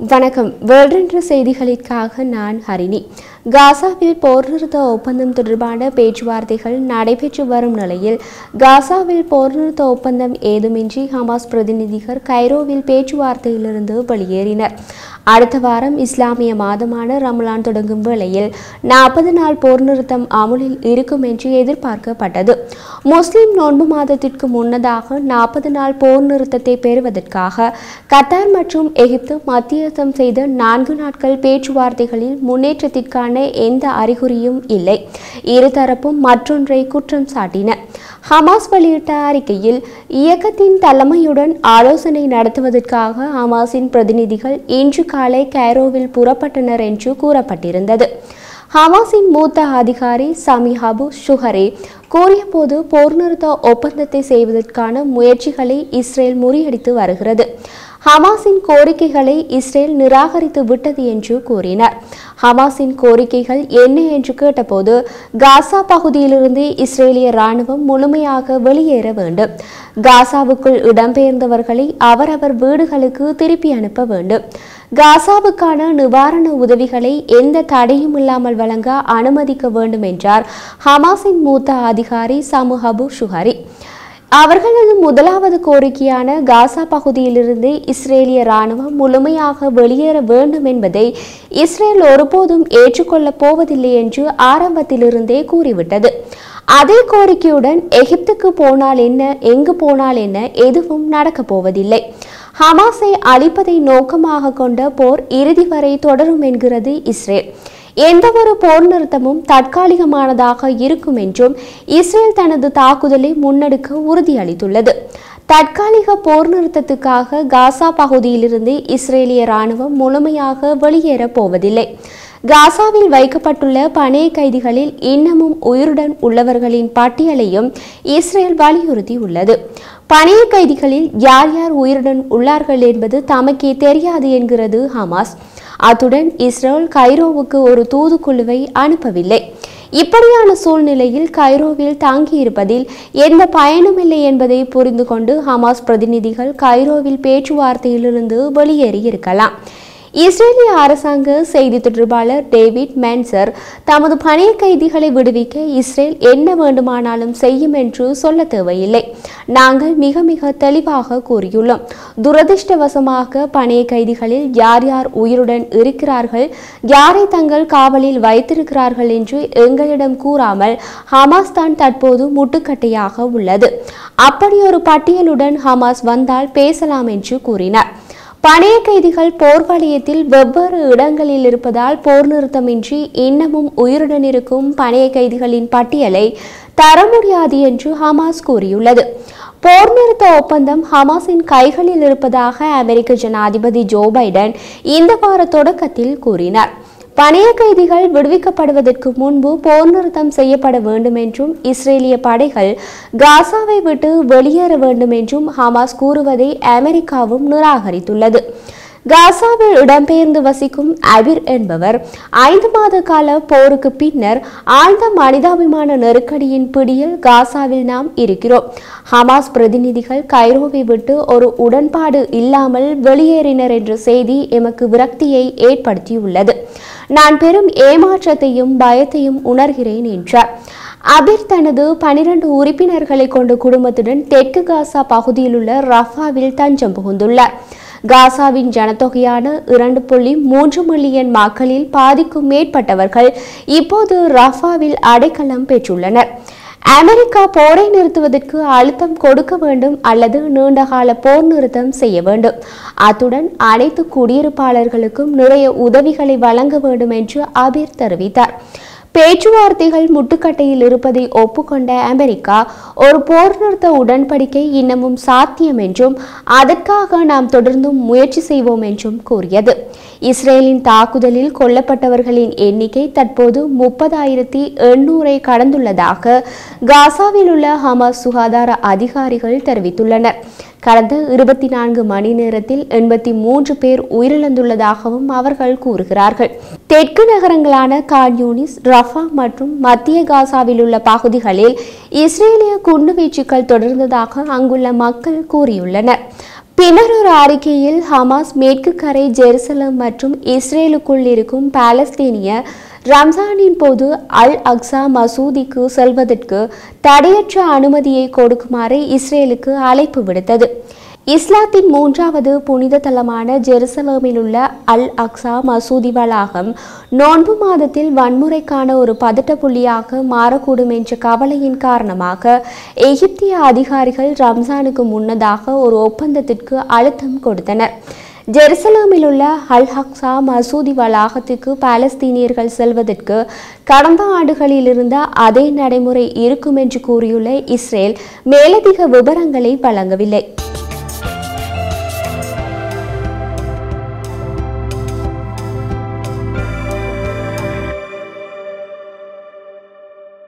வணக்கம் வேர்ல்ட் செய்திகளுக்காக நான் ஹரிணி காசாவில் போர் நிறுத்த ஒப்பந்தம் தொடர்பான பேச்சுவார்த்தைகள் நடைபெற்று வரும் நிலையில் காசாவில் போர் நிறுத்த ஒப்பந்தம் ஏதுமின்றி ஹமாஸ் பிரதிநிதிகள் கைரோவில் பேச்சுவார்த்தையிலிருந்து வெளியேறினர் அடுத்த வாரம் இஸ்லாமிய மாதமான ரமலான் தொடங்கும் வேளையில் நாற்பது நாள் போர் நிறுத்தம் அமுலில் இருக்கும் என்று எதிர்பார்க்கப்பட்டது முஸ்லிம் நோன்பு மாதத்திற்கு முன்னதாக நாற்பது நாள் போர் நிறுத்தத்தை பெறுவதற்காக கத்தார் மற்றும் எகிப்து மத்தியஸ்தம் செய்த நான்கு நாட்கள் பேச்சுவார்த்தைகளில் முன்னேற்றத்திற்கான எந்த அறிகுறியும் இல்லை இருதரப்பும் மற்றொன்றை குற்றம் சாட்டின ஹமாஸ் வெளியிட்ட அறிக்கையில் இயக்கத்தின் தலைமையுடன் ஆலோசனை நடத்துவதற்காக ஹமாஸின் பிரதிநிதிகள் இன்று காலை கைரோவில் புறப்பட்டனர் என்று கூறப்பட்டிருந்தது ஹமாஸின் மூத்த அதிகாரி சமி ஹபு ஷுஹரே கூறியபோது போர் நிறுத்த ஒப்பந்தத்தை செய்வதற்கான முயற்சிகளை இஸ்ரேல் முறியடித்து வருகிறது ஹமாஸின் கோரிக்கைகளை இஸ்ரேல் நிராகரித்து விட்டது என்று கூறினார் ஹமாஸின் கோரிக்கைகள் என்ன என்று கேட்டபோது காசா பகுதியிலிருந்து இஸ்ரேலிய ராணுவம் முழுமையாக வெளியேற வேண்டும் காசாவுக்குள் இடம்பெயர்ந்தவர்களை அவரவர் வீடுகளுக்கு திருப்பி அனுப்ப வேண்டும் காசாவுக்கான நிவாரண உதவிகளை எந்த தடையும் இல்லாமல் வழங்க அனுமதிக்க வேண்டும் என்றார் ஹமாஸின் மூத்த அதிகாரி சமுஹபு ஷுஹரி அவர்களது முதலாவது கோரிக்கையான காசா பகுதியிலிருந்து இஸ்ரேலிய ராணுவம் முழுமையாக வெளியேற வேண்டும் என்பதை இஸ்ரேல் ஒருபோதும் ஏற்றுக்கொள்ளப் போவதில்லை என்று ஆரம்பத்திலிருந்தே கூறிவிட்டது அதே கோரிக்கையுடன் எகிப்துக்கு போனால் என்ன எங்கு போனால் என்ன எதுவும் நடக்கப் போவதில்லை ஹமாஸை அழிப்பதை நோக்கமாக கொண்ட போர் இறுதி வரை தொடரும் என்கிறது இஸ்ரேல் எந்தவொரு போர் நிறுத்தமும் தற்காலிகமானதாக இருக்கும் என்றும் இஸ்ரேல் தனது தாக்குதலை முன்னெடுக்க உறுதியளித்துள்ளது தற்காலிக போர் நிறுத்தத்துக்காக காசா பகுதியிலிருந்து இஸ்ரேலிய ராணுவம் முழுமையாக வெளியேறப் போவதில்லை காசாவில் வைக்கப்பட்டுள்ள பணைய கைதிகளில் இன்னமும் உயிருடன் உள்ளவர்களின் பட்டியலையும் இஸ்ரேல் வலியுறுத்தி உள்ளது பணைய கைதிகளில் யார் யார் உயிருடன் உள்ளார்கள் என்பது தமக்கே தெரியாது என்கிறது ஹமாஸ் அத்துடன் இஸ்ரேல் கைரோவுக்கு ஒரு தூதுக்குழுவை அனுப்பவில்லை இப்படியான சூழ்நிலையில் கைரோவில் தங்கியிருப்பதில் எந்த பயனுமில்லை என்பதை புரிந்து கொண்டு ஹமாஸ் பிரதிநிதிகள் கைரோவில் பேச்சுவார்த்தையிலிருந்து வெளியேறியிருக்கலாம் இஸ்ரேலிய அரசாங்க செய்தி தொடர்பாளர் டேவிட் மேன்சர் தமது பணைய கைதிகளை விடுவிக்க இஸ்ரேல் என்ன வேண்டுமானாலும் செய்யும் என்று சொல்ல தேவையில்லை நாங்கள் மிக மிக தெளிவாக கூறியுள்ளோம் துரதிர்ஷ்டவசமாக பணைய கைதிகளில் யார் யார் உயிருடன் இருக்கிறார்கள் யாரை தங்கள் காவலில் வைத்திருக்கிறார்கள் என்று எங்களிடம் கூறாமல் ஹமாஸ் தான் தற்போது முட்டுக்கட்டையாக உள்ளது அப்படி ஒரு பட்டியலுடன் ஹமாஸ் வந்தால் பேசலாம் என்று கூறினார் பணைய கைதிகள் போர் வலயத்தில் வெவ்வேறு இடங்களில் இருப்பதால் போர் நிறுத்தமின்றி இன்னமும் உயிருடன் இருக்கும் பணைய கைதிகளின் பட்டியலை தர முடியாது என்று ஹமாஸ் கூறியுள்ளது போர் நிறுத்த ஒப்பந்தம் ஹமாஸின் கைகளில் இருப்பதாக அமெரிக்க ஜனாதிபதி ஜோ பைடன் இந்த வார தொடக்கத்தில் கூறினார் பணைய கைதிகள் விடுவிக்கப்படுவதற்கு முன்பு போர் நிறுத்தம் செய்யப்பட வேண்டும் என்றும் இஸ்ரேலிய படைகள் காசாவை விட்டு வெளியேற வேண்டும் என்றும் ஹமாஸ் கூறுவதை அமெரிக்காவும் நிராகரித்துள்ளது காசாவில் இடம்பெயர்ந்து வசிக்கும் அபிர் என்பவர் ஐந்து மாத கால போருக்கு பின்னர் ஆழ்ந்த மனிதாபிமான நெருக்கடியின் பிடியில் காசாவில் நாம் இருக்கிறோம் ஹமாஸ் பிரதிநிதிகள் கைரோவை விட்டு ஒரு உடன்பாடு இல்லாமல் வெளியேறினர் என்ற செய்தி எமக்கு விரக்தியை ஏற்படுத்தியுள்ளது நான் பெரும் ஏமாற்றத்தையும் பயத்தையும் உணர்கிறேன் என்றார் அபிர் தனது பனிரெண்டு உறுப்பினர்களை கொண்ட குடும்பத்துடன் தெற்கு காசா பகுதியில் உள்ள ரஃபாவில் தஞ்சம் புகுந்துள்ளார் காசாவின் ஜனத்தொகையான இரண்டு புள்ளி மூன்று மில்லியன் மக்களில் பாதிக்கும் மேற்பட்டவர்கள் இப்போது ரஃபாவில் அடைக்கலம் பெற்றுள்ளனர் அமெரிக்கா போரை நிறுத்துவதற்கு அழுத்தம் கொடுக்க வேண்டும் அல்லது நீண்டகால போர் நிறுத்தம் செய்ய வேண்டும் அத்துடன் அனைத்து குடியிருப்பாளர்களுக்கும் நிறைய உதவிகளை வழங்க வேண்டும் என்று அபீர் தெரிவித்தார் பேச்சுவார்த்தைகள் முட்டுக்கட்டையில் இருப்பதை ஒப்புக்கொண்ட அமெரிக்கா ஒரு போர் நிறுத்த உடன்படிக்கை இன்னமும் சாத்தியம் என்றும் அதற்காக நாம் தொடர்ந்தும் முயற்சி செய்வோம் என்றும் கூறியது இஸ்ரேலின் தாக்குதலில் கொல்லப்பட்டவர்களின் எண்ணிக்கை தற்போது முப்பதாயிரத்தி எண்ணூரை கடந்துள்ளதாக காசாவில் உள்ள ஹமாஸ் சுகாதார அதிகாரிகள் தெரிவித்துள்ளனர் கடந்த இருபத்தி நான்கு மணி நேரத்தில் எண்பத்தி மூன்று பேர் உயிரிழந்துள்ளதாகவும் அவர்கள் கூறுகிறார்கள் தெற்கு நகரங்களான கான்யூனிஸ் ரஃபா மற்றும் மத்திய காசாவில் உள்ள பகுதிகளில் இஸ்ரேலிய குண்டுவீச்சுக்கள் தொடர்ந்ததாக அங்குள்ள மக்கள் கூறியுள்ளனர் பின்னர் ஒரு அறிக்கையில் ஹமாஸ் மேற்கு கரை ஜெருசலம் மற்றும் இஸ்ரேலுக்குள் இருக்கும் பாலஸ்தீனிய ரம்ஜானின் போது அல் அக்ஸா மசூதிக்கு செல்வதற்கு தடையற்ற அனுமதியை கொடுக்குமாறு இஸ்ரேலுக்கு அழைப்பு விடுத்தது இஸ்லாத்தின் மூன்றாவது புனித தலமான ஜெருசலேமில் உள்ள அல் அக்ஸா மசூதி வளாகம் நோன்பு மாதத்தில் வன்முறைக்கான ஒரு பதட்ட புள்ளியாக மாறக்கூடும் என்ற கவலையின் காரணமாக எகிப்திய அதிகாரிகள் ரம்ஜானுக்கு முன்னதாக ஒரு ஒப்பந்தத்திற்கு அழுத்தம் கொடுத்தனர் ஜெருசலேமில் உள்ள அல் ஹக்ஸா மசூதி வளாகத்துக்கு பாலஸ்தீனியர்கள் செல்வதற்கு கடந்த ஆண்டுகளில் இருந்த அதே நடைமுறை இருக்கும் என்று கூறியுள்ள இஸ்ரேல் மேலதிக விவரங்களை வழங்கவில்லை